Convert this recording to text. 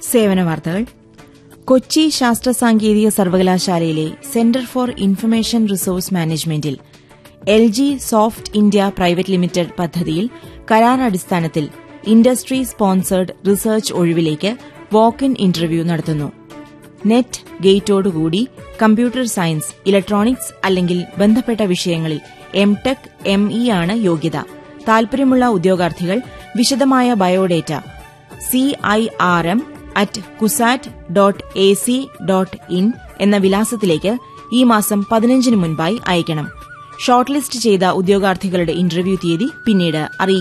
സേവന വാർത്തകൾ കൊച്ചി ശാസ്ത്ര സാങ്കേതിക സർവകലാശാലയിലെ സെന്റർ ഫോർ ഇൻഫർമേഷൻ റിസോഴ്സ് മാനേജ്മെന്റിൽ L G soft India private limited പദ്ധതിയിൽ കരാർ അടിസ്ഥാനത്തിൽ ഇൻഡസ്ട്രി സ്പോൺസേഡ് റിസർച്ച് ഒഴിവിലേക്ക് വാക്ക് ഇൻ ഇന്റർവ്യൂ നടത്തുന്നു നെറ്റ് ഗേറ്റോടുകൂടി കമ്പ്യൂട്ടർ സയൻസ് ഇലക്ട്രോണിക്സ് അല്ലെങ്കിൽ ബന്ധപ്പെട്ട വിഷയങ്ങളിൽ എം ടെക് എം ഇ ആണ് യോഗ്യത താൽപര്യമുള്ള ഉദ്യോഗാർത്ഥികൾ വിശദമായ biodata C I R M at CUSAT dot A C dot in എന്ന വിലാസത്തിലേക്ക് ഈ മാസം പതിനഞ്ചിന് മുൻപായി അയക്കണം ഷോർട്ട് ലിസ്റ്റ് ചെയ്ത ഉദ്യോഗാർത്ഥികളുടെ ഇന്റർവ്യൂ തീയതി പിന്നീട് അറിയിക്കും